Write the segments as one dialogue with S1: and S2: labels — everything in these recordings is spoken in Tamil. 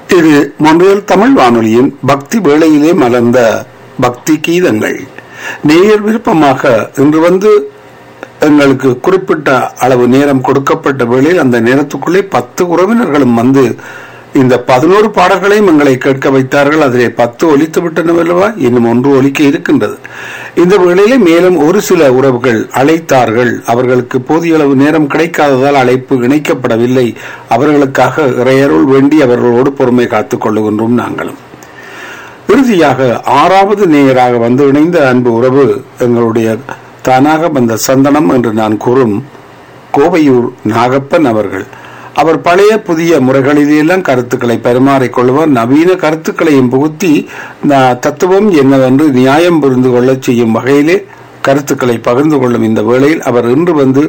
S1: இது மொன்றியல் தமிழ் வானொலியின் பக்தி வேளையிலே மலர்ந்த பக்தி கீதங்கள் நேயர் விருப்பமாக இன்று வந்து எங்களுக்கு குறிப்பிட்ட அளவு நேரம் கொடுக்கப்பட்ட வேளையில் அந்த நேரத்துக்குள்ளே பத்து உறவினர்களும் வந்து இந்த பதினோரு பாடல்களையும் எங்களை கேட்க வைத்தார்கள் அதிலே பத்து ஒலித்து விட்டனவல்லவா இன்னும் ஒன்று ஒலிக்க இருக்கின்றது இந்த வேளையிலே மேலும் ஒரு சில உறவுகள் அழைத்தார்கள் அவர்களுக்கு போதிய அளவு நேரம் கிடைக்காததால் அழைப்பு இணைக்கப்படவில்லை அவர்களுக்காக இறையருள் வேண்டி அவர்களோடு பொறுமை காத்துக் கொள்ளுகின்றோம் நாங்களும் இறுதியாக ஆறாவது நேயராக வந்து இணைந்த அன்பு உறவு எங்களுடைய தானாக வந்த சந்தனம் என்று நான் கூறும் கோவையூர் நாகப்பன் அவர்கள் அவர் பழைய புதிய முறைகளிலெல்லாம் கருத்துக்களை பரிமாறிக் கொள்வார் நவீன கருத்துக்களையும் புகுத்தி தத்துவம் என்னவென்று நியாயம் புரிந்து கொள்ள செய்யும் வகையிலே கருத்துக்களை பகிர்ந்து கொள்ளும் இந்த வேளையில் அவர் இன்று வந்து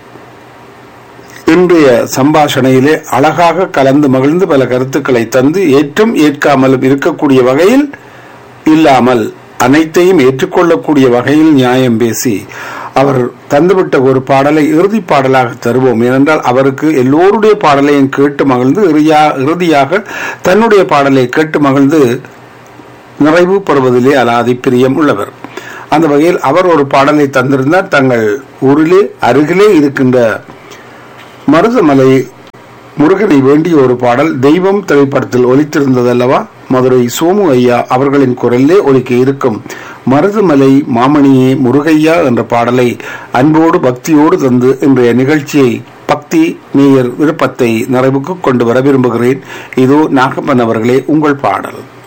S1: இன்றைய சம்பாஷணையிலே அழகாக கலந்து மகிழ்ந்து பல கருத்துக்களை தந்து ஏற்றும் ஏற்காமலும் இருக்கக்கூடிய வகையில் இல்லாமல் அனைத்தையும் ஏற்றுக்கொள்ளக்கூடிய வகையில் நியாயம் பேசி அவர் தந்துவிட்ட ஒரு பாடலை இறுதி பாடலாக தருவோம் ஏனென்றால் அவருக்கு எல்லோருடைய பாடலையும் கேட்டு மகிழ்ந்து இறுதியாக தன்னுடைய பாடலை கேட்டு மகிழ்ந்து நிறைவு பெறுவதிலே அலாதி பிரியம் உள்ளவர் அந்த வகையில் அவர் ஒரு பாடலை தந்திருந்தார் தங்கள் ஊரிலே அருகிலே இருக்கின்ற மருதமலை முருகனை வேண்டிய ஒரு பாடல் தெய்வம் திரைப்படத்தில் ஒலித்திருந்ததல்லவா மதுரை சோமு ஐயா அவர்களின் குரலிலே ஒலிக்க இருக்கும் மருதமலை மாமணியே முருகையா என்ற பாடலை அன்போடு பக்தியோடு தந்து இன்றைய நிகழ்ச்சியை பக்தி நேயர் விருப்பத்தை நிறைவுக்கு கொண்டு வர விரும்புகிறேன் இதோ நாகப்பன் அவர்களே உங்கள் பாடல்